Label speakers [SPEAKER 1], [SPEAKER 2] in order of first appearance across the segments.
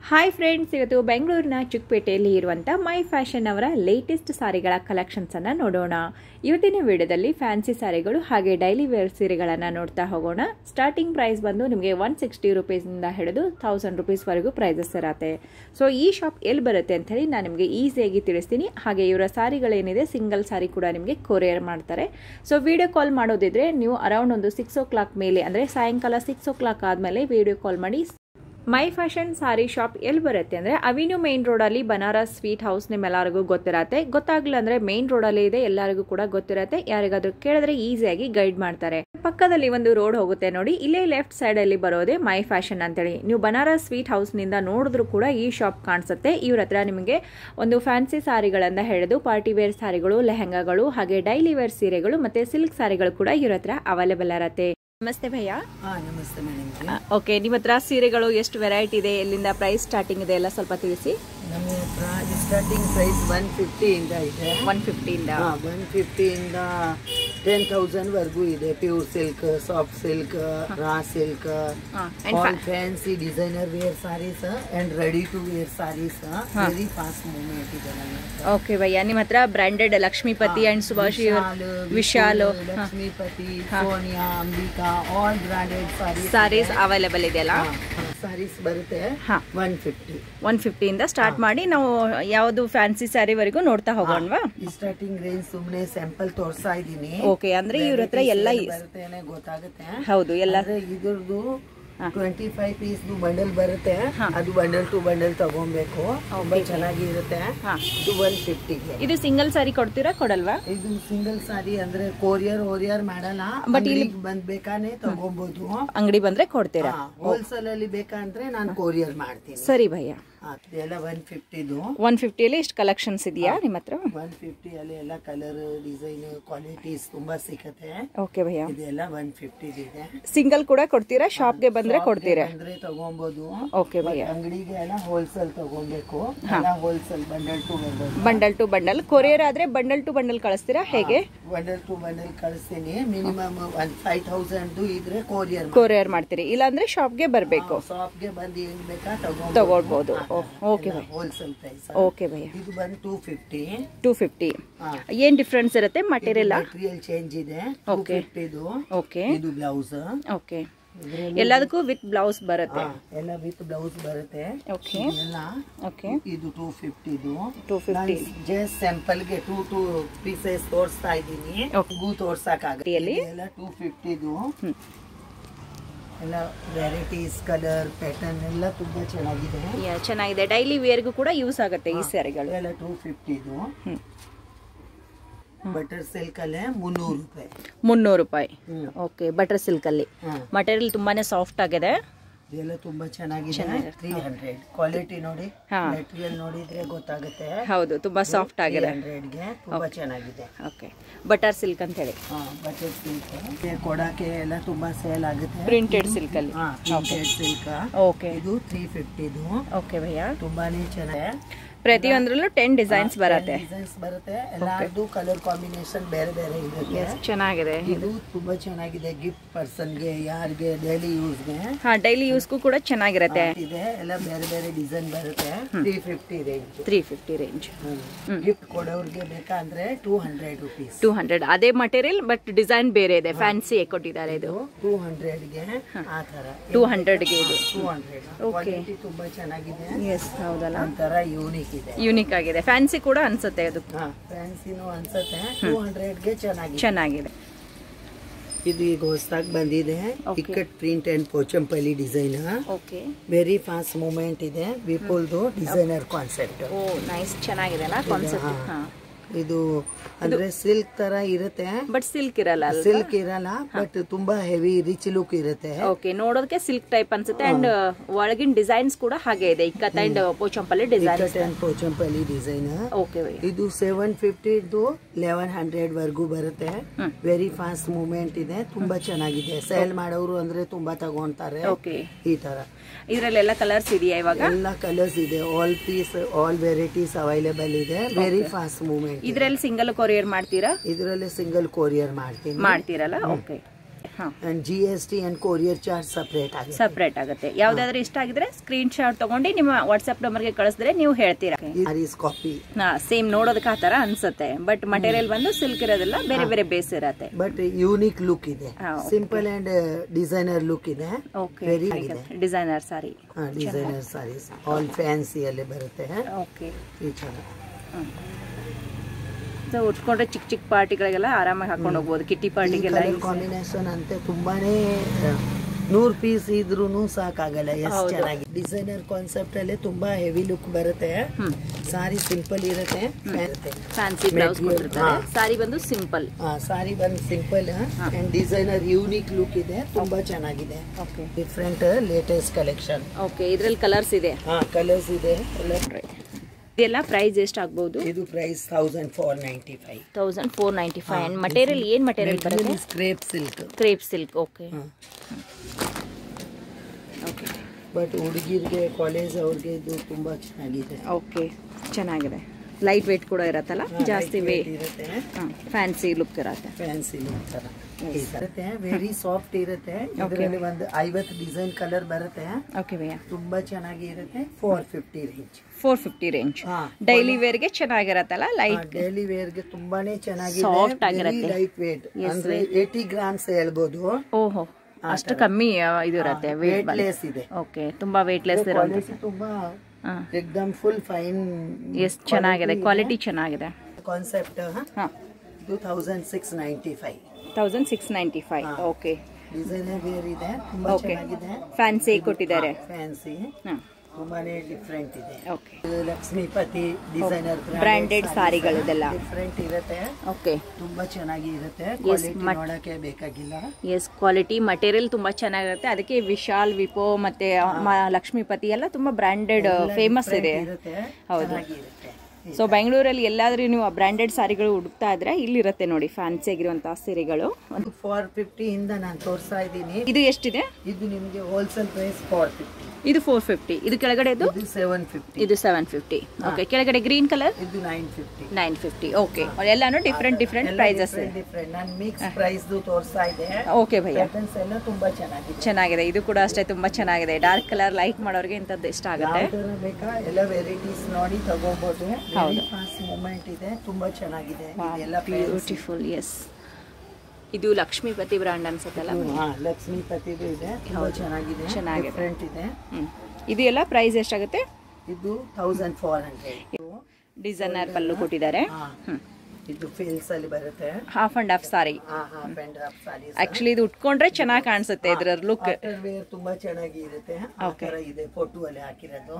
[SPEAKER 1] Hi friends ಇವತ್ತು ಬೆಂಗಳೂರಿನ ಚಿಕ್ಕಪೇಟೆಯಲ್ಲಿ ಇರುವಂಥ ಮೈ ಫ್ಯಾಷನ್ ಅವರ ಲೇಟೆಸ್ಟ್ ಸಾರಿಗಳ ಕಲೆಕ್ಷನ್ಸನ್ನು ನೋಡೋಣ ಇವತ್ತಿನ ವಿಡಿಯೋದಲ್ಲಿ ಫ್ಯಾನ್ಸಿ ಸಾರಿಗಳು ಹಾಗೆ ಡೈಲಿ ವೇರ್ ಸೀರೆಗಳನ್ನು ನೋಡ್ತಾ ಹೋಗೋಣ ಸ್ಟಾರ್ಟಿಂಗ್ ಪ್ರೈಸ್ ಬಂದು ನಿಮಗೆ ಒನ್ ಸಿಕ್ಸ್ಟಿ ರುಪೀಸಿಂದ ಹಿಡಿದು ತೌಸಂಡ್ ರುಪೀಸ್ವರೆಗೂ ಪ್ರೈಸಸ್ ಇರತ್ತೆ ಸೊ ಈ ಶಾಪ್ ಎಲ್ಲಿ ಬರುತ್ತೆ ಅಂತ ಹೇಳಿ ನಾನು ನಿಮಗೆ ಈಸಿಯಾಗಿ ತಿಳಿಸ್ತೀನಿ ಹಾಗೆ ಇವರ ಸಾರಿಗಳೇನಿದೆ ಸಿಂಗಲ್ ಸಾರಿ ಕೂಡ ನಿಮಗೆ ಕೊರಿಯರ್ ಮಾಡ್ತಾರೆ ಸೊ ವಿಡಿಯೋ ಕಾಲ್ ಮಾಡೋದಿದ್ರೆ ನೀವು ಅರೌಂಡ್ ಒಂದು ಸಿಕ್ಸ್ ಓ ಕ್ಲಾಕ್ ಮೇಲೆ ಅಂದರೆ ಸಾಯಂಕಾಲ ಸಿಕ್ಸ್ ಓ ಕ್ಲಾಕ್ ಆದಮೇಲೆ ವಿಡಿಯೋ ಕಾಲ್ ಮಾಡಿ ಮೈ ಫ್ಯಾಷನ್ ಸಾರಿ ಶಾಪ್ ಎಲ್ಲಿ ಬರುತ್ತೆ ಅಂದರೆ ಅವಿನ್ಯೂ ಮೇನ್ ರೋಡಲ್ಲಿ ಬನಾರಸ್ ಸ್ವೀಟ್ ಹೌಸ್ ನಿಮ್ಮೆಲ್ಲರಿಗೂ ಗೊತ್ತಿರತ್ತೆ ಗೊತ್ತಾಗ್ಲಿಲ್ಲ ಅಂದರೆ ಮೇನ್ ರೋಡಲ್ಲಿ ಇದೆ ಎಲ್ಲರಿಗೂ ಕೂಡ ಗೊತ್ತಿರತ್ತೆ ಯಾರಿಗಾದ್ರೂ ಕೇಳಿದ್ರೆ ಈಸಿಯಾಗಿ ಗೈಡ್ ಮಾಡ್ತಾರೆ ಪಕ್ಕದಲ್ಲಿ ಒಂದು ರೋಡ್ ಹೋಗುತ್ತೆ ನೋಡಿ ಇಲ್ಲೇ ಲೆಫ್ಟ್ ಸೈಡ್ ಅಲ್ಲಿ ಬರೋದೇ ಮೈ ಫ್ಯಾಷನ್ ಅಂತೇಳಿ ನೀವು ಬನಾರಸ್ ಸ್ವೀಟ್ ಹೌಸ್ ನಿಂದ ನೋಡಿದ್ರು ಕೂಡ ಈ ಶಾಪ್ ಕಾಣಿಸುತ್ತೆ ಇವ್ರ ಹತ್ರ ನಿಮಗೆ ಒಂದು ಫ್ಯಾನ್ಸಿ ಸಾರಿಗಳಿಂದ ಹಿಡಿದು ಪಾರ್ಟಿ ವೇರ್ ಸಾರಿಗಳು ಲೆಹಂಗಾಗಳು ಹಾಗೆ ಡೈಲಿ ವೇರ್ ಸೀರೆಗಳು ಮತ್ತೆ ಸಿಲ್ಕ್ ಸಾರಿಗಳು ಕೂಡ ಇವ್ರ ಹತ್ರ ಅವೈಲೇಬಲ್ ಇರತ್ತೆ ನಮಸ್ತೆ ಭಯ್ಯ
[SPEAKER 2] ಹಾ ನಮಸ್ತೆ ಮೇಡಮ್ ಜಿ
[SPEAKER 1] ಓಕೆ ನಿಮ್ಮ ಹತ್ರ ಸೀರೆಗಳು ಎಷ್ಟು ವೆರೈಟಿ ಇದೆ ಎಲ್ಲಿಂದ ಪ್ರೈಸ್ ಸ್ಟಾರ್ಟಿಂಗ್ ಇದೆ ಎಲ್ಲ ಸ್ವಲ್ಪ ತಿಳಿಸಿ
[SPEAKER 2] ನಮ್ಮ ಹತ್ರ ಸ್ಟಾರ್ಟಿಂಗ್ ಪ್ರೈಸ್ ಒನ್ ಫಿಫ್ಟಿಯಿಂದ ಇದೆ
[SPEAKER 1] ಒನ್ ಫಿಫ್ಟಿಯಿಂದ
[SPEAKER 2] ಒನ್ ಫಿಫ್ಟಿಯಿಂದ ಟೆನ್ ತೌಸಂಡ್ ವರ್ಗೂ ಇದೆ pure silk soft silk raw silk all fancy designer wear saris and ready to wear saris very fast movement ಇದೆ ನನ್ನ ಹತ್ರ.
[SPEAKER 1] ಓಕೆ ಭಯ್ಯ ನಿಮ್ಮ ಹತ್ರ branded Lakshmipati and Subhash
[SPEAKER 2] Vishal,
[SPEAKER 1] Vishal
[SPEAKER 2] Vipul, Lakshmipati Sonia Ambika all branded saris
[SPEAKER 1] saris available ಇದೆಯಲ್ಲ
[SPEAKER 2] ಸಾರೀಸ್ ಬರುತ್ತೆ
[SPEAKER 1] ಹಾ.
[SPEAKER 2] ಒನ್ ಫಿಫ್ಟಿ
[SPEAKER 1] ಒನ್ ಫಿಫ್ಟಿಯಿಂದ ಸ್ಟಾರ್ಟ್ ಮಾಡಿ ನಾವು ಯಾವುದು ಫ್ಯಾನ್ಸಿ ಸ್ಯಾರಿವರೆಗೂ ನೋಡ್ತಾ ಹೋಗೋಣವಾ
[SPEAKER 2] ಸ್ಟಾರ್ಟಿಂಗ್ ರೇಂಜ್ ಸುಮ್ನೆ ಸ್ಯಾಂಪಲ್ ತೋರ್ಸ್ತಾ ಇದ್ದೀನಿ
[SPEAKER 1] ಓಕೆ ಅಂದ್ರೆ ಇವ್ರ ಹತ್ರ ಎಲ್ಲ
[SPEAKER 2] ಬರುತ್ತೆ ಗೊತ್ತಾಗುತ್ತೆ
[SPEAKER 1] ಹೌದು ಎಲ್ಲ
[SPEAKER 2] ಅಂದ್ರೆ ಇದ್ರದ್ದು ಟ್ವೆಂಟಿ ಫೈವ್ ಪೀಸ್ ಬಂಡಲ್ ಬರುತ್ತೆ ಅದು ಬಂಡಲ್ ಟು ಬಂಡಲ್ ತಗೊಬೇಕು ತುಂಬಾ ಚೆನ್ನಾಗಿ ಇರುತ್ತೆ ಇದು ಒನ್ ಫಿಫ್ಟಿಗೆ
[SPEAKER 1] ಇದು ಸಿಂಗಲ್ ಸಾರಿ ಕೊಡ್ತೀರಾ ಕೊಡಲ್ವಾ
[SPEAKER 2] ಇದು ಸಿಂಗಲ್ ಸಾರಿ ಅಂದ್ರೆ ಕೊರಿಯರ್ ಓರಿಯರ್ ಮಾಡಲ್ಲ ಬಟ್ ಇಲ್ಲಿ ಬಂದ್ ಬೇಕಾನೆ ತಗೊಬಹುದು
[SPEAKER 1] ಅಂಗಡಿ ಬಂದ್ರೆ ಕೊಡ್ತೀರಾ
[SPEAKER 2] ಹೋಲ್ಸೇಲ್ ಅಲ್ಲಿ ಬೇಕಂದ್ರೆ ನಾನು ಕೊರಿಯರ್ ಮಾಡ್ತೀನಿ
[SPEAKER 1] ಸರಿ ಭಯ್ಯ
[SPEAKER 2] ಹಾ, ಇದೆಲ್ಲ ಒನ್ ಫಿಫ್ಟಿದು
[SPEAKER 1] ಒನ್ ಫಿಫ್ಟಿಯಲ್ಲಿ ಇಷ್ಟು ಕಲೆಕ್ಷನ್ಸ್ ಇದೆಯಾ ನಿಮ್ಮ ಹತ್ರ
[SPEAKER 2] ಒನ್ ಫಿಫ್ಟಿ ಅಲ್ಲಿ ಎಲ್ಲ ಕಲರ್ ಡಿಸೈನ್ ಕ್ವಾಲಿಟೀಸ್ ತುಂಬಾ ಸಿಕ್ಕತ್ತೆ
[SPEAKER 1] ಓಕೆ ಭಯ್ಯ
[SPEAKER 2] ಇದೆಲ್ಲ ಒನ್ ಫಿಫ್ಟಿ ಇದೆ
[SPEAKER 1] ಸಿಂಗಲ್ ಕೂಡ ಕೊಡ್ತೀರಾ ಶಾಪ್ಗೆ ಬಂದ್ರೆ ಕೊಡ್ತೀರಾ
[SPEAKER 2] ಅಂದ್ರೆ ತಗೊಬಹುದು
[SPEAKER 1] ಓಕೆ ಭಯ್ಯ
[SPEAKER 2] ಅಂಗಡಿಗೆ ಎಲ್ಲ ಹೋಲ್ಸೇಲ್ ತಗೊಬೇಕು ಎಲ್ಲ wholesale bundle to bundle
[SPEAKER 1] bundle to bundle courier ಆದ್ರೆ ಬಂಡಲ್ ಟು ಬಂಡಲ್ ಕಳಿಸ್ತೀರಾ ಹೇಗೆ
[SPEAKER 2] ಬಂಡಲ್ ಟು ಬಂಡಲ್ ಕಳಿಸ್ತೀನಿ ಮಿನಿಮಮ್ ಒನ್ ಫೈವ್ ತೌಸಂಡ್ ಇದ್ರೆ ಕೊರಿಯರ್
[SPEAKER 1] ಕೊರಿಯರ್ ಮಾಡ್ತೀರಿ ಇಲ್ಲಾಂದ್ರೆ ಶಾಪ್ಗೆ ಬರಬೇಕು
[SPEAKER 2] ಶಾಪ್ಗೆ ಬಂದು ಏನ್ ಬೇಕಾ ತಗೊಂಡು
[SPEAKER 1] ತಗೊಳ್ಬೋದು ಓಕೆ ಭಯ್ಯ
[SPEAKER 2] ಹೋಲ್ಸೇಲ್ ಪ್ರೈಸ್
[SPEAKER 1] ಓಕೆ ಭಯ್ಯ
[SPEAKER 2] ಇದು ಬಂದು ಟೂ ಫಿಫ್ಟಿ
[SPEAKER 1] ಟೂ ಫಿಫ್ಟಿ ಏನ್ ಡಿಫ್ರೆನ್ಸ್ ಇರುತ್ತೆ ಮಟೀರಿಯಲ್
[SPEAKER 2] ಮೆಟೀರಿಯಲ್ ಚೇಂಜ್ ಇದೆ ಟೂ ಫಿಫ್ಟಿದು
[SPEAKER 1] ಓಕೆ
[SPEAKER 2] ಇದು ಬ್ಲೌಸ್
[SPEAKER 1] ಓಕೆ ಎಲ್ಲದಕ್ಕೂ ವಿತ್ ಬ್ಲೌಸ್ ಬರುತ್ತೆ
[SPEAKER 2] ಎಲ್ಲ ವಿತ್ ಬ್ಲೌಸ್ ಬರುತ್ತೆ
[SPEAKER 1] ಓಕೆ
[SPEAKER 2] ಎಲ್ಲ
[SPEAKER 1] ಓಕೆ
[SPEAKER 2] ಇದು ಟೂ ಫಿಫ್ಟಿದು
[SPEAKER 1] ಟೂ ಫಿಫ್ಟಿ
[SPEAKER 2] ಜಸ್ಟ್ ಸ್ಯಾಂಪಲ್ ಗೆ ಟೂ ಟೂ ಪೀಸಸ್ ತೋರಿಸ್ತಾ ಇದ್ದೀನಿ
[SPEAKER 1] Okay.
[SPEAKER 2] ಹೂ ತೋರ್ಸಕ್ಕಾಗತ್ತೆ
[SPEAKER 1] ಅಲ್ಲಿ?
[SPEAKER 2] ಎಲ್ಲ ಟೂ ಫಿಫ್ಟಿದು ಎಲ್ಲ ವೆರೈಟೀಸ್ ಕಲರ್ ಪ್ಯಾಟರ್ನ್ ಎಲ್ಲ ತುಂಬಾ ಚೆನ್ನಾಗಿದೆ
[SPEAKER 1] ಚೆನ್ನಾಗಿದೆ ಡೈಲಿ ವೇರ್ಗೂ ಕೂಡ ಯೂಸ್ ಆಗುತ್ತೆ ಈ ಸ್ಯಾರಿಗಳು
[SPEAKER 2] ಎಲ್ಲ ಟೂ ಫಿಫ್ಟಿದು ಬಟರ್ ಸಿಲ್ಕ್ ಅಲ್ಲೇ ಮುನ್ನೂರು ರೂಪಾಯಿ
[SPEAKER 1] ಮುನ್ನೂರು ರೂಪಾಯಿ
[SPEAKER 2] ಹ್ಮ್.
[SPEAKER 1] ಓಕೆ ಬಟರ್ ಸಿಲ್ಕ್ ಅಲ್ಲಿ
[SPEAKER 2] ಹ್ಮ್.
[SPEAKER 1] ಮಟೀರಿಯಲ್ ತುಂಬಾನೇ ಸಾಫ್ಟ್ ಆಗಿದೆ
[SPEAKER 2] ಇದೆಲ್ಲ ತುಂಬಾ ಚೆನ್ನಾಗಿದೆ ತ್ರೀ ಹಂಡ್ರೆಡ್ ಕ್ವಾಲಿಟಿ ನೋಡಿ
[SPEAKER 1] ಹಾ.
[SPEAKER 2] ಮೆಟೀರಿಯಲ್ ನೋಡಿದ್ರೆ ಗೊತ್ತಾಗುತ್ತೆ
[SPEAKER 1] ಹೌದು ತುಂಬಾ ಸಾಫ್ಟ್
[SPEAKER 2] ತ್ರೀ
[SPEAKER 1] ಆಗಿದೆ
[SPEAKER 2] ಹಂಡ್ರೆಡ್ಗೆ ತುಂಬಾ ಚೆನ್ನಾಗಿದೆ
[SPEAKER 1] ಓಕೆ ಬಟರ್ ಸಿಲ್ಕ್ ಅಂತ ಹೇಳಿ
[SPEAKER 2] ಬಟರ್ ಸಿಲ್ಕ್ ಕೊಡಕ್ಕೆ ಎಲ್ಲ ತುಂಬಾ ಸೇಲ್ ಆಗುತ್ತೆ
[SPEAKER 1] ಪ್ರಿಂಟೆಡ್ ಸಿಲ್ಕ್ ಅಲ್ಲಿ
[SPEAKER 2] ಪ್ರಿಂಟೆಡ್ ಸಿಲ್ಕ್
[SPEAKER 1] ಓಕೆ
[SPEAKER 2] ಇದು ತ್ರೀ ಫಿಫ್ಟಿದು
[SPEAKER 1] ಓಕೆ ಭಯ್ಯ
[SPEAKER 2] ತುಂಬಾನೇ ಚೆನ್ನಾಗಿದೆ
[SPEAKER 1] ಪ್ರತಿಯೊಂದ್ರಲ್ಲೂ ಟೆನ್ ಡಿಸೈನ್ಸ್ ಬರುತ್ತೆ
[SPEAKER 2] ಡಿಸೈನ್ಸ್ ಬರುತ್ತೆ ಎಲ್ಲಾರ್ದು ಕಲರ್ ಕಾಂಬಿನೇಷನ್ ಬೇರೆ ಬೇರೆ ಇರುತ್ತೆ
[SPEAKER 1] ಚೆನ್ನಾಗಿದೆ
[SPEAKER 2] ಇದು ತುಂಬಾ ಚೆನ್ನಾಗಿದೆ ಗಿಫ್ಟ್ ಪರ್ಸನ್ಗೆ ಯಾರಿಗೆ ಡೈಲಿ ಯೂಸ್ಗೆ
[SPEAKER 1] ಹಾ ಡೈಲಿ ಯೂಸ್ಗೂ ಕೂಡ ಚೆನ್ನಾಗಿರುತ್ತೆ
[SPEAKER 2] ಇದೆ ಎಲ್ಲ ಬೇರೆ ಬೇರೆ ಡಿಸೈನ್ ಬರುತ್ತೆ three fifty range
[SPEAKER 1] three fifty range
[SPEAKER 2] gift ಕೊಡೋರ್ಗೆ ಬೇಕಂದ್ರೆ two hundred rupees
[SPEAKER 1] two hundred ಅದೇ ಮಟೀರಿಯಲ್ ಬಟ್ ಡಿಸೈನ್ ಬೇರೆ ಇದೆ ಫ್ಯಾನ್ಸಿ ಕೊಟ್ಟಿದ್ದಾರೆ ಇದು
[SPEAKER 2] ಟೂ ಹಂಡ್ರೆಡ್ಗೆ ಆ ತರ
[SPEAKER 1] ಟೂ ಹಂಡ್ರೆಡ್ಗೆ ಇದು
[SPEAKER 2] ಟೂ ಹಂಡ್ರೆಡ್ ಕ್ವಾಲಿಟಿ ತುಂಬಾ ಚೆನ್ನಾಗಿದೆ
[SPEAKER 1] ಎಸ್ ಹೌದಲ್ಲ
[SPEAKER 2] ಒಂಥರ ಯೂನಿಕ್ ಇದೆ
[SPEAKER 1] ಯೂನಿಕ್ ಆಗಿದೆ ಫ್ಯಾನ್ಸಿ ಕೂಡ ಅನ್ಸುತ್ತೆ ಅದು
[SPEAKER 2] ಹಾ ಫ್ಯಾನ್ಸಿನೂ ಅನ್ಸತ್ತೆ ಟೂ ಹಂಡ್ರೆಡ್ಗೆ ಚೆನ್ನಾಗಿದೆ
[SPEAKER 1] ಚೆನ್ನಾಗಿದೆ
[SPEAKER 2] ಇದು ಈಗ ಹೊಸದಾಗಿ ಬಂದಿದೆ ikat print and Pochampally design
[SPEAKER 1] okay
[SPEAKER 2] very fast movement ಇದೆ ವಿಪುಲ್ದು ಡಿಸೈನರ್ ಕಾನ್ಸೆಪ್ಟ್
[SPEAKER 1] ಓ ನೈಸ್ ಚೆನ್ನಾಗಿದೆ ಅಲ್ಲ ಕಾನ್ಸೆಪ್ಟ್ ಹಾ
[SPEAKER 2] ಇದು ಅಂದ್ರೆ ಸಿಲ್ಕ್ ತರ ಇರುತ್ತೆ
[SPEAKER 1] ಬಟ್ ಸಿಲ್ಕ್ ಇರಲ್ಲ ಅಲ್ಲ
[SPEAKER 2] ಸಿಲ್ಕ್ ಇರಲ್ಲ ಬಟ್ ತುಂಬಾ ಹೆವಿ ರಿಚ್ ಲುಕ್ ಇರುತ್ತೆ
[SPEAKER 1] ಓಕೆ ನೋಡೋದಕ್ಕೆ ಸಿಲ್ಕ್ ಟೈಪ್ ಅನ್ಸುತ್ತೆ ಅಂಡ್ ಒಳಗಿನ ಡಿಸೈನ್ಸ್ ಕೂಡ ಹಾಗೆ ಇದೆ ikat and Pochampally design
[SPEAKER 2] ikat and Pochampally design
[SPEAKER 1] okay
[SPEAKER 2] ಇದು ಸೆವೆನ್ ಫಿಫ್ಟಿದು ಲೆವೆನ್ ಹಂಡ್ರೆಡ್ ವರ್ಗೂ ಬರುತ್ತೆ ವೆರಿ ಫಾಸ್ಟ್ ಮೂವ್ಮೆಂಟ್ ಇದೆ ತುಂಬಾ ಚೆನ್ನಾಗಿದೆ ಸೇಲ್ ಮಾಡೋರು ಅಂದ್ರೆ ತುಂಬಾ ತಗೊಂತಾರೆ
[SPEAKER 1] ಓಕೆ
[SPEAKER 2] ಈ ತರ
[SPEAKER 1] ಇದ್ರಲ್ಲೆಲ್ಲ ಕಲರ್ಸ್ ಇದೆಯಾ ಇವಾಗ
[SPEAKER 2] ಎಲ್ಲ ಕಲರ್ಸ್ ಇದೆ all piece all varieties available ಇದೆ ವೆರಿ ಫಾಸ್ಟ್ ಮೂವ್ಮೆಂಟ್
[SPEAKER 1] ಇದ್ರಲ್ಲಿ ಸಿಂಗಲ್ ಕೊರಿಯರ್ ಮಾಡ್ತೀರಾ
[SPEAKER 2] ಇದರಲ್ಲಿ ಸಿಂಗಲ್ ಕೊರಿಯರ್ ಮಾಡ್ತೀನಿ
[SPEAKER 1] ಮಾಡ್ತೀರಲ್ಲ ಓಕೆ ಹಾಂ
[SPEAKER 2] and G S T and courier charge separate ಆಗುತ್ತೆ
[SPEAKER 1] ಸಪ್ರೇಟ್ ಆಗುತ್ತೆ ಯಾವ್ದಾದ್ರು ಇಷ್ಟ ಆಗಿದ್ರೆ ಸ್ಕ್ರೀನ್ ಶಾಟ್ ತಗೊಂಡು ನಿಮ್ಮ ವಾಟ್ಸ್ಆಪ್ ನಂಬರ್ಗೆ ಕಳಿಸಿದ್ರೆ ನೀವು ಹೇಳ್ತೀರಾ
[SPEAKER 2] ಸಾರೀಸ್ ಕಾಪಿ
[SPEAKER 1] ಸೇಮ್ ನೋಡೋದಕ್ಕೆ ಆ ತರ ಅನ್ಸುತ್ತೆ ಬಟ್ ಮಟೀರಿಯಲ್ ಬಂದು ಸಿಲ್ಕ್ ಇರೋದಿಲ್ಲ ಬೇರೆ ಬೇರೆ ಬೇಸ್ ಇರತ್ತೆ
[SPEAKER 2] ಬಟ್ ಯೂನಿಕ್ ಲುಕ್ ಇದೆ
[SPEAKER 1] ಹಾ, okay.
[SPEAKER 2] Simple and designer look ಇದೆ
[SPEAKER 1] ಓಕೆ
[SPEAKER 2] Very ಇದೆ.
[SPEAKER 1] Designer sari
[SPEAKER 2] designer saris all fancy ಅಲ್ಲಿ ಬರುತ್ತೆ
[SPEAKER 1] ಓಕೆ
[SPEAKER 2] ಈ ತರ
[SPEAKER 1] ಸೊ ಉಟ್ಕೊಂಡ್ರೆ ಚಿಕ್ಕ ಚಿಕ್ಕ ಪಾರ್ಟಿಗಳಿಗೆಲ್ಲ ಆರಾಮಾಗಿ ಹಾಕೊಂಡು ಹೋಗ್ಬೋದು ಕಿಟ್ಟಿ ಪಾರ್ಟಿಗೆಲ್ಲ
[SPEAKER 2] ಕಾಂಬಿನೇಷನ್ ಅಂತೆ ತುಂಬಾನೇ ನೂರ್ ಪೀಸ್ ಇದ್ರೂನು ಸಾಕಾಗಲ್ಲ ಎಷ್ಟು
[SPEAKER 1] ಹೌದು.
[SPEAKER 2] ಚೆನ್ನಾಗಿ ಡಿಸೈನರ್ ಕಾನ್ಸೆಪ್ಟ್ ಅಲ್ಲಿ ತುಂಬಾ ಹೆವಿ ಲುಕ್ ಬರುತ್ತೆ
[SPEAKER 1] ಹ್ಮ್
[SPEAKER 2] ಸಾರಿ ಸಿಂಪಲ್ ಇರುತ್ತೆ ಇರುತ್ತೆ
[SPEAKER 1] ಫ್ಯಾನ್ಸಿ ಬ್ಲೌಸ್
[SPEAKER 2] Material,
[SPEAKER 1] ಕೊಟ್ಟಿರ್ತಾರೆ
[SPEAKER 2] ಹಾ.
[SPEAKER 1] ಸಾರಿ ಬಂದು ಸಿಂಪಲ್
[SPEAKER 2] ಸಾರಿ ಬಂದ್ simple and designer unique look ಇದೆ ತುಂಬಾ ಚೆನ್ನಾಗಿದೆ
[SPEAKER 1] okay
[SPEAKER 2] different latest collection
[SPEAKER 1] okay ಇದ್ರಲ್ಲಿ ಕಲರ್ಸ್ ಇದೆ
[SPEAKER 2] ಹಾ ಕಲರ್ಸ್ ಇದೆ ಎಲ್ಲ
[SPEAKER 1] ಇದೆಲ್ಲ ಪ್ರೈಸ್ ಎಷ್ಟು ಆಗ್ಬೋದು
[SPEAKER 2] ಇದು price thousand four ninety five
[SPEAKER 1] thousand four ninety five and material ಏನ್ ಮಟೀರಿಯಲ್ ಬರುತ್ತೆ
[SPEAKER 2] crepe silk
[SPEAKER 1] crepe silk okay okay
[SPEAKER 2] but ಹುಡುಗಿರ್ಗೆ ಕಾಲೇಜ್ ಅವ್ರಿಗೆ ಇದು ತುಂಬಾ ಚೆನ್ನಾಗಿದೆ
[SPEAKER 1] ಓಕೆ ಚೆನ್ನಾಗಿದೆ ಲೈಟ್ ವೇಟ್ ಕೂಡ ಇರತ್ತಲ್ಲ ಜಾಸ್ತಿ ವೇ
[SPEAKER 2] ಇರುತ್ತೆ
[SPEAKER 1] ಫ್ಯಾನ್ಸಿ ಲುಕ್ ಇರತ್ತೆ
[SPEAKER 2] ಫ್ಯಾನ್ಸಿ ತರ ಇರುತ್ತೆ ವೆರಿ ಸಾಫ್ಟ್ ಇರುತ್ತೆ ಇದರಲ್ಲಿ ಒಂದು ಐವತ್ತು ಡಿಸೈನ್ ಕಲರ್ ಬರುತ್ತೆ
[SPEAKER 1] ಓಕೆ ಭಯ್ಯ
[SPEAKER 2] ತುಂಬಾ ಚೆನ್ನಾಗಿ ಇರುತ್ತೆ four fifty range
[SPEAKER 1] four fifty range
[SPEAKER 2] ಹಾ
[SPEAKER 1] ಡೈಲಿ ವೇರ್ಗೆ ಚೆನ್ನಾಗಿರತ್ತಲ್ಲ ಲೈಟ್
[SPEAKER 2] ಡೈಲಿ ವೇರ್ಗೆ ತುಂಬಾನೇ
[SPEAKER 1] Soft
[SPEAKER 2] ಚೆನ್ನಾಗಿದೆ
[SPEAKER 1] ಆಗಿರುತ್ತೆ.
[SPEAKER 2] ಲೈಟ್ ವೇಟ್ ಅಂದ್ರೆ ಏಟಿ ಗ್ರಾಮ್ಸ್ ಹೇಳ್ಬೋದು
[SPEAKER 1] ಓಹೋ ಅಷ್ಟು ಕಮ್ಮಿ ಆ, ಇದು ಇರತ್ತೆ ವೇಟ್
[SPEAKER 2] ವೇಟ್ಲೆಸ್ ಇದೆ
[SPEAKER 1] ಓಕೆ ತುಂಬಾ ವೇಟ್ಲೆಸ್ ಇರೋದು
[SPEAKER 2] ಕ್ವಾಲಿಟಿ ತುಂಬಾ ಎಕ್ದಮ್ ಫುಲ್ ಫೈನ್
[SPEAKER 1] ಎಸ್ ಚೆನ್ನಾಗಿದೆ ಕ್ವಾಲಿಟಿ ಚೆನ್ನಾಗಿದೆ
[SPEAKER 2] ಕಾನ್ಸೆಪ್ಟ್
[SPEAKER 1] ಹಾಂ
[SPEAKER 2] two thousand six ninety five
[SPEAKER 1] thousand six ninety five okay
[SPEAKER 2] designer wear ಇದೆ ತುಂಬಾ
[SPEAKER 1] ಓಕೆ
[SPEAKER 2] ಚೆನ್ನಾಗಿದೆ
[SPEAKER 1] ಫ್ಯಾನ್ಸಿ ಕೊಟ್ಟಿದ್ದಾರೆ
[SPEAKER 2] ಫ್ಯಾನ್ಸಿ
[SPEAKER 1] ಹಾಂ
[SPEAKER 2] ತುಂಬಾನೇ ಡಿಫ್ರೆಂಟ್ ಇದೆ
[SPEAKER 1] ಓಕೆ
[SPEAKER 2] ಇದು ಲಕ್ಷ್ಮೀಪತಿ ಡಿಸೈನರ್
[SPEAKER 1] Branded ಸಾರಿಗಳಿದೆಲ್ಲ.
[SPEAKER 2] ಡಿಫ್ರೆಂಟ್ ಇರುತ್ತೆ
[SPEAKER 1] ಓಕೆ
[SPEAKER 2] ತುಂಬಾ ಚೆನ್ನಾಗಿ ಇರುತ್ತೆ ಕ್ವಾಲಿಟಿ
[SPEAKER 1] ಮತ್-
[SPEAKER 2] ನೋಡಕ್ಕೆ ಬೇಕಾಗಿಲ್ಲ
[SPEAKER 1] ಎಸ್ ಕ್ವಾಲಿಟಿ ಮಟೀರಿಯಲ್ ತುಂಬಾ ಚೆನ್ನಾಗಿರುತ್ತೆ ಅದಕ್ಕೆ ವಿಶಾಲ್ ವಿಪೋ ಮತ್ತೆ ಮ- ಲಕ್ಷ್ಮೀಪತಿ ಎಲ್ಲ ತುಂಬಾ ಬ್ರ್ಯಾಂಡೆಡ್ ಫೇಮಸ್ ಇದೆ
[SPEAKER 2] ಇರುತ್ತೆ
[SPEAKER 1] ಹೌದು.
[SPEAKER 2] ಚೆನ್ನಾಗಿರುತ್ತೆ
[SPEAKER 1] ಸೊ ಬೆಂಗಳೂರಲ್ಲಿ ಎಲ್ಲಾದ್ರೂ ನೀವು ಬ್ರ್ಯಾಂಡೆಡ್ ಸಾರಿಗಳು ಹುಡುಕ್ತಾ ಇದ್ರೆ ಇಲ್ಲಿರುತ್ತೆ ನೋಡಿ ಫ್ಯಾನ್ಸಿ ಆಗಿರುವಂತಹ ಸೀರೆಗಳು ಒಂದು-
[SPEAKER 2] ಫೋರ್ ಫಿಫ್ಟಿ ಇಂದ ನಾನು ತೋರಿಸ್ತಾ ಇದ್ದೀನಿ
[SPEAKER 1] ಇದು ಎಷ್ಟಿದೆ
[SPEAKER 2] ಇದು ನಿಮಗೆ ಹೋಲ್ಸೇಲ್ ಪ್ರೈಸ್ ಫೋರ್ ಫಿಫ್ಟಿ
[SPEAKER 1] ಇದು ಫೋರ್ ಫಿಫ್ಟಿ ಇದು ಕೆಳಗಡೆದು
[SPEAKER 2] ಇದು ಸೆವೆನ್ ಫಿಫ್ಟಿ
[SPEAKER 1] ಇದು ಸೆವೆನ್ ಫಿಫ್ಟಿ ಓಕೆ ಕೆಳಗಡೆ ಗ್ರೀನ್ ಕಲರ್
[SPEAKER 2] ಇದು nine fifty
[SPEAKER 1] nine fifty okay ಎಲ್ಲಾನು ಡಿಫ್ರೆಂಟ್ ಡಿಫ್ರೆಂಟ್ ಪ್ರೈಸಸ್
[SPEAKER 2] ಡಿಫ್ರೆಂಟ್ ನಾನು ಮಿಕ್ಸ್ ಪ್ರೈಸ್ ತೋರಿಸ್ತಾ ಇದೆ
[SPEAKER 1] ಓಕೆ ಭಯ್ಯ
[SPEAKER 2] ಪ್ಯಾಟರ್ನ್ಸ್ ಎಲ್ಲ ತುಂಬಾ ಚೆನ್ನಾಗಿದೆ
[SPEAKER 1] ಚೆನ್ನಾಗಿದೆ ಇದು ಕೂಡ ಅಷ್ಟೇ ತುಂಬಾ ಚೆನ್ನಾಗಿದೆ ಡಾರ್ಕ್ ಕಲರ್ ಲೈಕ್ ಮಾಡೋರಿಗೆ ಇಂಥದ್ದು ಇಷ್ಟ ಆಗುತ್ತೆ
[SPEAKER 2] ಯಾವ ತರ ಬೇಕಾ ಎಲ್ಲ ವೆರೈಟೀಸ್ ನೋಡಿ ತಗೋಬಹುದು
[SPEAKER 1] ಹೌದು.
[SPEAKER 2] ಫಾಸ್ಟ್ ಮೂಮೆಂಟ್ ಇದೆ ತುಂಬಾ ಚೆನ್ನಾಗಿದೆ ಇದೆಲ್ಲ
[SPEAKER 1] ಬ್ಯೂಟಿಫುಲ್ ಎಸ್ ಇದು ಲಕ್ಷ್ಮೀಪತಿ ಬ್ರಾಂಡ್ ಅನ್ಸುತ್ತಲ್ಲ
[SPEAKER 2] ಹಾ ಲಕ್ಷ್ಮೀಪತಿದು ಇದೆ ತುಂಬಾ
[SPEAKER 1] ಹೌದು.
[SPEAKER 2] ಚೆನ್ನಾಗಿದೆ
[SPEAKER 1] ಚೆನ್ನಾಗಿದೆ.
[SPEAKER 2] ಡಿಫ್ರೆಂಟ್ ಇದೆ
[SPEAKER 1] ಹ್ಮ್. ಇದು ಎಲ್ಲ ಪ್ರೈಸ್ ಎಷ್ಟಾಗುತ್ತೆ
[SPEAKER 2] ಇದು thousand four hundred
[SPEAKER 1] designer pallu ಕೊಟ್ಟಿದ್ದಾರೆ ಹ್ಮ್.
[SPEAKER 2] ಇದು ಫೀಲ್ಸ್ ಅಲ್ಲಿ ಬರುತ್ತೆ
[SPEAKER 1] ಹಾಫ್ ಅಂಡ್ ಹಾಫ್ ಸಾರಿ
[SPEAKER 2] ಹಾ ಹಾ ಪೆಂಡ್ ಹಾಫ್ ಸಾರೀಸ್
[SPEAKER 1] ಆಕ್ಚುಲಿ ಇದು ಉಟ್ಕೊಂಡ್ರೆ ಚೆನ್ನಾಗಿ ಕಾಣಿಸುತ್ತೆ ಇದ್ರ ಲುಕ್
[SPEAKER 2] ಆಫ್ಟರ್ ವೇರ್ ತುಂಬಾ ಚೆನ್ನಾಗಿ ಇರುತ್ತೆ ಆ
[SPEAKER 1] Okay.
[SPEAKER 2] ತರ ಇದೆ ಫೋಟೋ ಅಲ್ಲಿ ಹಾಕಿರೋದು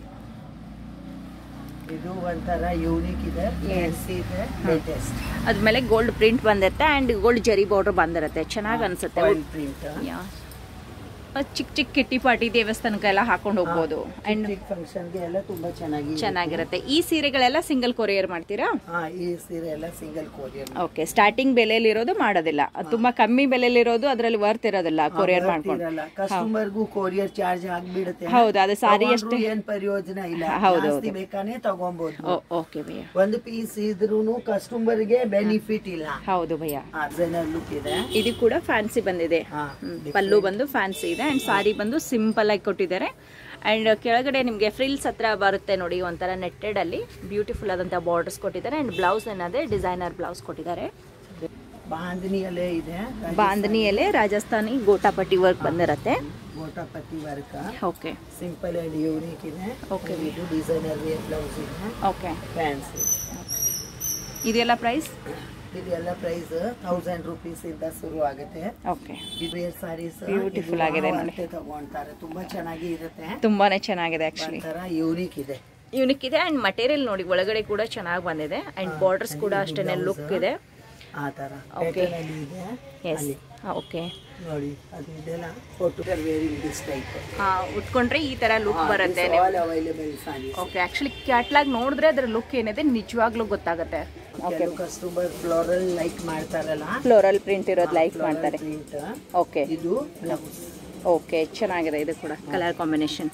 [SPEAKER 2] ಇದು ಒಂಥರ ಯೂನಿಕ್ ಇದೆ ಫ್ಯಾನ್ಸಿ ಇದೆ ಲೇಟೆಸ್ಟ್
[SPEAKER 1] ಅದ್ಮೇಲೆ ಗೋಲ್ಡ್ ಪ್ರಿಂಟ್ ಬಂದಿರುತ್ತೆ ಅಂಡ್ ಗೋಲ್ಡ್ ಜರಿ ಬಾರ್ಡರ್ ಬಂದಿರುತ್ತೆ ಚೆನ್ನಾಗಿ ಅನ್ಸುತ್ತೆ
[SPEAKER 2] ಆಯಿಲ್ ಪ್ರಿಂಟ್
[SPEAKER 1] ಯಾ. ಚಿಕ್ಕ ಚಿಕ್ಕ ಕಿಟ್ಟಿ ಪಾಟಿ ದೇವಸ್ಥಾನಕ್ಕೆಲ್ಲ ಹಾಕೊಂಡು ಹೋಗ್ಬೋದು ಅಂಡ್
[SPEAKER 2] ಫಂಕ್ಷನ್ ಗೆ ಎಲ್ಲ ತುಂಬಾ ಚೆನ್ನಾಗಿ
[SPEAKER 1] ಚೆನ್ನಾಗಿರುತ್ತೆ ಈ ಸೀರೆಗಳೆಲ್ಲ ಸಿಂಗಲ್ ಕೊರಿಯರ್ ಮಾಡ್ತೀರಾ
[SPEAKER 2] ಹಾ ಈ ಸೀರೆ ಎಲ್ಲ ಸಿಂಗಲ್ ಕೊರಿಯರ್
[SPEAKER 1] ಓಕೆ ಸ್ಟಾರ್ಟಿಂಗ್ ಬೆಲೆಯಲ್ಲಿ ಇರೋದು ಮಾಡೋದಿಲ್ಲ ಅದು ತುಂಬಾ ಕಮ್ಮಿ ಬೆಲೆಯಲ್ಲಿ ಇರೋದು ಅದರಲ್ಲಿ ವರ್ತ್ ಇರೋದಿಲ್ಲ ಕೊರಿಯರ್ ಮಾಡ್ಕೊಂಡು
[SPEAKER 2] ಇರಲ್ಲ ಕಸ್ಟಮರ್ಗೂ ಕೊರಿಯರ್ ಚಾರ್ಜ್ ಆಗ್ಬಿಡುತ್ತೆ
[SPEAKER 1] ಹೌದು ಅದು ಸಾರಿ ಎಷ್ಟು
[SPEAKER 2] ತಗೊಂಡ್ರು ಏನ್ ಪ್ರಯೋಜನ ಇಲ್ಲ
[SPEAKER 1] ಹೌದು,
[SPEAKER 2] ಜಾಸ್ತಿ ಬೇಕಾನೆ ತಗೊಂಬೋದು
[SPEAKER 1] ಓಕೆ ಭಯ್ಯ
[SPEAKER 2] ಒಂದು ಪೀಸ್ ಇದ್ರೂನು ಕಸ್ಟಮರ್ ಗೆ ಬೆನಿಫಿಟ್ ಇಲ್ಲ
[SPEAKER 1] ಹೌದು ಭಯ್ಯ
[SPEAKER 2] ಡಿಸೈನರ್ ಲುಕ್ ಇದೆ
[SPEAKER 1] ಇದು ಕೂಡ ಫ್ಯಾನ್ಸಿ ಬಂದಿದೆ
[SPEAKER 2] ಹಾ
[SPEAKER 1] ಹ್ಮ್. ಪಲ್ಲು ಬಂದು ಫ್ಯಾನ್ಸಿ ಇದೆ ಅಂಡ್ ಸಾರಿ ಬಂದು ಸಿಂಪಲ್ ಆಗಿ ಕೊಟ್ಟಿದ್ದಾರೆ ಅಂಡ್ ಕೆಳಗಡೆ ನಿಮಗೆ ಫ್ರಿಲ್ಸ್ ಹತ್ರ ಬರುತ್ತೆ ನೋಡಿ ಒಂಥರ ನೆಟ್ಟೆಡ್ ಅಲ್ಲಿ ಬ್ಯೂಟಿಫುಲ್ ಆದಂತಹ ಬಾರ್ಡರ್ಸ್ ಕೊಟ್ಟಿದ್ದಾರೆ ಅಂಡ್ ಬ್ಲೌಸ್ ಏನದೆ ಡಿಸೈನರ್ ಬ್ಲೌಸ್ ಕೊಟ್ಟಿದ್ದಾರೆ
[SPEAKER 2] ಬಾಂಧನಿಯಲ್ಲೇ ಇದೆ
[SPEAKER 1] ಬಾಂಧನಿಯಲ್ಲೇ ರಾಜಸ್ಥಾನಿ ಗೋಟಾಪಟ್ಟಿ ವರ್ಕ್ ಬಂದಿರತ್ತೆ
[SPEAKER 2] gotapatti work
[SPEAKER 1] okay
[SPEAKER 2] simple and unique ಇದೆ
[SPEAKER 1] Okay.
[SPEAKER 2] ಇದು ಡಿಸೈನರ್ ವೇರ್ ಬ್ಲೌಸ್ ಇದೆ
[SPEAKER 1] ಓಕೆ
[SPEAKER 2] ಫ್ಯಾನ್ಸಿ
[SPEAKER 1] ಇದೆಲ್ಲ ಪ್ರೈಸ್
[SPEAKER 2] ಇದೆಲ್ಲ ಪ್ರೈಸ್ ತೌಸಂಡ್ ರುಪೀಸ್ ಇಂದ ಶುರು ಆಗುತ್ತೆ
[SPEAKER 1] ಓಕೆ
[SPEAKER 2] ಇದು ವೇರ್ ಸಾರೀಸ್
[SPEAKER 1] Beautiful ಆಗಿದೆ ನೋಡಿ.
[SPEAKER 2] ತಗೊಂತಾರೆ ತುಂಬಾ ಚೆನ್ನಾಗಿ ಇರುತ್ತೆ
[SPEAKER 1] ತುಂಬಾನೇ ಚೆನ್ನಾಗಿದೆ ಆಕ್ಚುಲಿ
[SPEAKER 2] ಒಂಥರ ಯೂನಿಕ್ ಇದೆ
[SPEAKER 1] ಯೂನಿಕ್ ಇದೆ ಅಂಡ್ ಮಟೀರಿಯಲ್ ನೋಡಿ ಒಳಗಡೆ ಕೂಡ ಚೆನ್ನಾಗಿ ಬಂದಿದೆ ಅಂಡ್ ಬಾರ್ಡರ್ಸ್ ಕೂಡ ಅಷ್ಟೇನೆ ಲುಕ್ ಇದೆ
[SPEAKER 2] ಆ ತರ
[SPEAKER 1] Okay.
[SPEAKER 2] ಪ್ಯಾಟರ್ನ್ ಅಲ್ಲಿ ಇದೆ
[SPEAKER 1] ಎಸ್
[SPEAKER 2] ಅಲ್ಲಿ
[SPEAKER 1] ಓಕೆ
[SPEAKER 2] ನೋಡಿ ಅದು ಇದೆಲ್ಲ ಫೋಟೋ ವೇರಿಂಗ್ ದಿಸ್ ಟೈಪ್
[SPEAKER 1] ಉಟ್ಕೊಂಡ್ರೆ ಈ ತರ ಲುಕ್ ಬರುತ್ತೆ ನೀವು
[SPEAKER 2] all available saris
[SPEAKER 1] okay actually catalogue ನೋಡಿದ್ರೆ ಅದ್ರ ಲುಕ್ ಏನಿದೆ ನಿಜವಾಗ್ಲೂ ಗೊತ್ತಾಗುತ್ತೆ ಓಕೆ
[SPEAKER 2] ಕೆಲವು ಕಸ್ಟಮರ್ ಫ್ಲೋರಲ್ ಲೈಕ್ ಮಾಡ್ತಾರಲ್ಲ
[SPEAKER 1] ಫ್ಲೋರಲ್ ಪ್ರಿಂಟ್ ಇರೋದು ಲೈಕ್ ಮಾಡ್ತಾರೆ
[SPEAKER 2] ಪ್ರಿಂಟ್
[SPEAKER 1] ಓಕೆ
[SPEAKER 2] ಇದು ಬ್ಲೌಸ್
[SPEAKER 1] ಓಕೆ ಚೆನ್ನಾಗಿದೆ ಇದು ಕೂಡ ಕಲರ್ ಕಾಂಬಿನೇಷನ್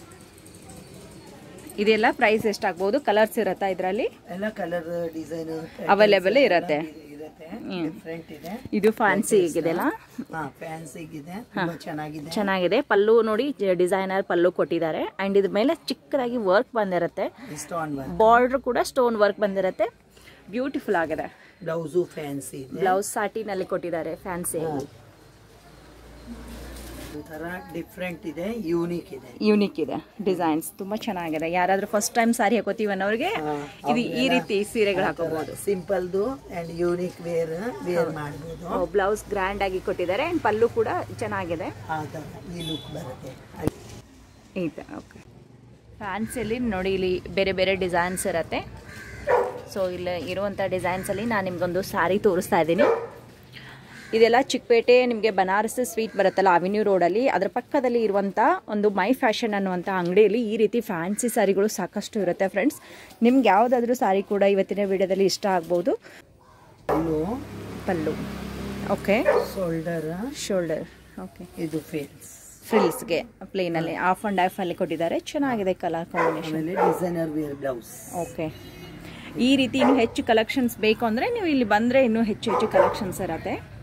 [SPEAKER 1] ಇದೆಲ್ಲ ಪ್ರೈಸ್ ಎಷ್ಟಾಗ್ಬೋದು ಕಲರ್ಸ್ ಇರುತ್ತಾ ಇದರಲ್ಲಿ
[SPEAKER 2] ಎಲ್ಲ ಕಲರ್ ಡಿಸೈನ್
[SPEAKER 1] Available ಇರತ್ತೆ.
[SPEAKER 2] ಇರುತ್ತೆ ಬರುತ್ತೆ ಡಿಫ್ರೆಂಟ್ ಇದೆ
[SPEAKER 1] ಇದು ಫ್ಯಾನ್ಸಿ ಇದೆಲ್ಲ
[SPEAKER 2] ಹಾ ಫ್ಯಾನ್ಸಿಗಿದೆ ತುಂಬಾ ಚೆನ್ನಾಗಿದೆ
[SPEAKER 1] ಚೆನ್ನಾಗಿದೆ ಪಲ್ಲು ನೋಡಿ ಡಿಸೈನರ್ ಪಲ್ಲು ಕೊಟ್ಟಿದ್ದಾರೆ ಅಂಡ್ ಇದ್ರ ಮೇಲೆ ಚಿಕ್ಕದಾಗಿ ವರ್ಕ್ ಬಂದಿರುತ್ತೆ
[SPEAKER 2] ಸ್ಟೋನ್ ವರ್ಕ್
[SPEAKER 1] ಬಾರ್ಡರ್ ಕೂಡ ಸ್ಟೋನ್ ವರ್ಕ್ ಬಂದಿರುತ್ತೆ ಬ್ಯೂಟಿಫುಲ್ ಆಗಿದೆ
[SPEAKER 2] ಬ್ಲೌಸು ಫ್ಯಾನ್ಸಿ ಇದೆ
[SPEAKER 1] ಬ್ಲೌಸ್ ಸಾಟಿನಲ್ಲಿ ಕೊಟ್ಟಿದ್ದಾರೆ ಫ್ಯಾನ್ಸಿ
[SPEAKER 2] ಒಂಥರ ಡಿಫ್ರೆಂಟ್ ಇದೆ ಯೂನಿಕ್ ಇದೆ
[SPEAKER 1] ಯೂನಿಕ್ ಇದೆ ಡಿಸೈನ್ಸ್ ತುಂಬಾ ಚೆನ್ನಾಗಿದೆ ಯಾರಾದ್ರೂ ಫಸ್ಟ್ ಟೈಮ್ ಸಾರಿ ಹಾಕೋತೀವಿ ಅನ್ನೋರಿಗೆ ಇದು ಈ ರೀತಿ ಸೀರೆಗಳು ಹಾಕೋಬಹುದು
[SPEAKER 2] ಸಿಂಪಲ್ದು ಅಂಡ್ ಯೂನಿಕ್ ವೇರ್ ವೇರ್ ಮಾಡ್ಬೋದು
[SPEAKER 1] ಬ್ಲೌಸ್ ಗ್ರ್ಯಾಂಡ್ ಆಗಿ ಕೊಟ್ಟಿದ್ದಾರೆ ಅಂಡ್ ಪಲ್ಲು ಕೂಡ ಚೆನ್ನಾಗಿದೆ
[SPEAKER 2] ಆ ಥರ ಈ ಲುಕ್ ಬರುತ್ತೆ
[SPEAKER 1] ಈ ಥರ ಓಕೆ ಫ್ಯಾನ್ಸಿಯಲ್ಲಿ ನೋಡಿ ಇಲ್ಲಿ ಬೇರೆ ಬೇರೆ ಡಿಸೈನ್ಸ್ ಇರುತ್ತೆ ಸೊ ಇಲ್ಲಿ ಇರುವಂಥ ಡಿಸೈನ್ಸಲ್ಲಿ ನಾನು ನಿಮ್ಗೊಂದು ಸ್ಯಾರಿ ತೋರಿಸ್ತಾ ಇದ್ದೀನಿ ಇದೆಲ್ಲ ಚಿಕ್ಕಪೇಟೆ ನಿಮಗೆ ಬನಾರಸ್ ಸ್ವೀಟ್ ಬರುತ್ತಲ್ಲ ಅವೆನ್ಯೂ ರೋಡಲ್ಲಿ ಅದರ ಪಕ್ಕದಲ್ಲಿ ಇರುವಂಥ ಒಂದು ಮೈ ಫ್ಯಾಷನ್ ಅನ್ನುವಂಥ ಅಂಗಡಿಯಲ್ಲಿ ಈ ರೀತಿ ಫ್ಯಾನ್ಸಿ ಸ್ಯಾರಿಗಳು ಸಾಕಷ್ಟು ಇರುತ್ತೆ ಫ್ರೆಂಡ್ಸ್ ನಿಮ್ಗೆ ಯಾವುದಾದ್ರೂ ಸ್ಯಾರಿ ಕೂಡ ಇವತ್ತಿನ ವಿಡಿಯೋದಲ್ಲಿ ಇಷ್ಟ ಆಗ್ಬೋದು
[SPEAKER 2] ಅಲ್ಲೂ
[SPEAKER 1] pallu okay
[SPEAKER 2] shoulder
[SPEAKER 1] shoulder okay
[SPEAKER 2] ಇದು ಫೇಲ್ಸ್
[SPEAKER 1] ಫ್ರಿಲ್ಸ್ಗೆ ಪ್ಲೇನಲ್ಲಿ ಆಫ್ ಆ್ಯಂಡ್ ಆಫ್ ಅಲ್ಲಿ ಕೊಟ್ಟಿದ್ದಾರೆ ಚೆನ್ನಾಗಿದೆ ಕಲರ್ ಕಾಂಬಿನೇಷನ್
[SPEAKER 2] ಆಮೇಲೆ ಡಿಸೈನರ್ ವೇರ್ ಬ್ಲೌಸ್
[SPEAKER 1] ಓಕೆ ಈ ರೀತಿ ಇನ್ನು ಹೆಚ್ಚು ಕಲೆಕ್ಷನ್ಸ್ ಬೇಕು ಅಂದರೆ ನೀವು ಇಲ್ಲಿ ಬಂದರೆ ಇನ್ನೂ ಹೆಚ್ಚು ಹೆಚ್ಚು ಕಲೆಕ್ಷನ್ಸ್ ಇರತ್ತೆ